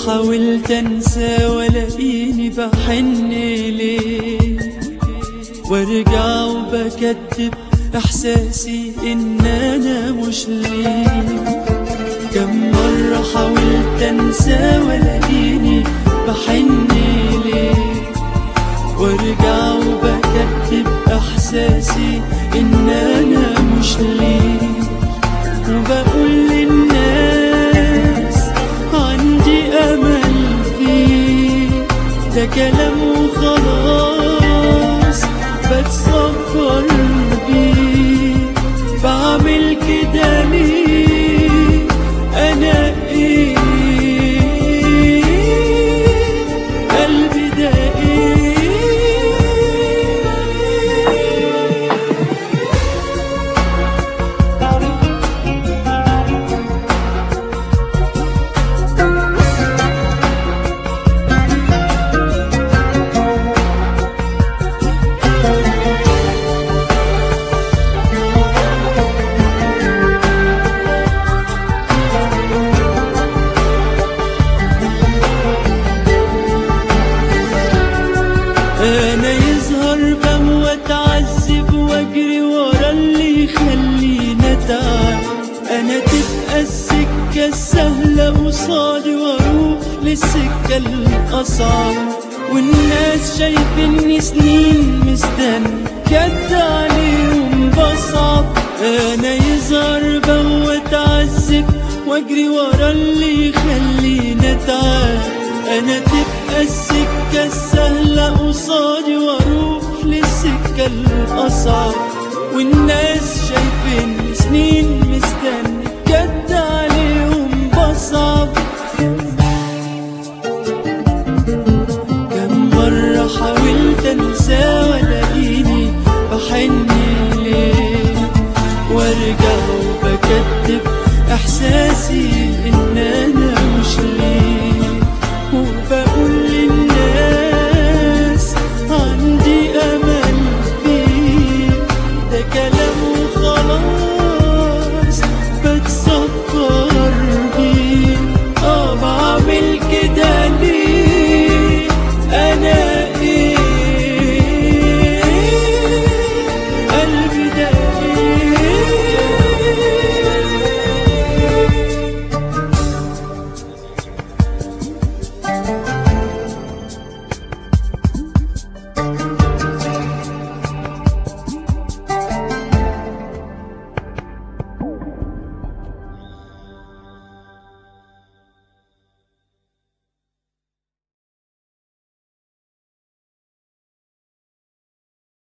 حاولت انسى والاقيني بحن ليه وارجع وبكتب احساسي ان انا مش ليه كم مرة حاولت انسى والاقيني بحن ليه وارجع وبكتب احساسي ان انا مش ليه وبقول للناس عندي امل فيه ده كلام وخلاص بتصفر بيه بعمل كده ليه انا ايه قلبي ده ايه انا يظهر بم واتعذب واجري ورا اللي يخليني اتعب انا تبقى السكة السهلة قصادي واروح للسكة الاصعب والناس شايفيني سنين مستني جد عليهم بصعب انا يظهر بم واتعذب واجري ورا اللي يخليني اتعب انا تبقى السكة السهلة قصادي واروح للسكة الاصعب والناس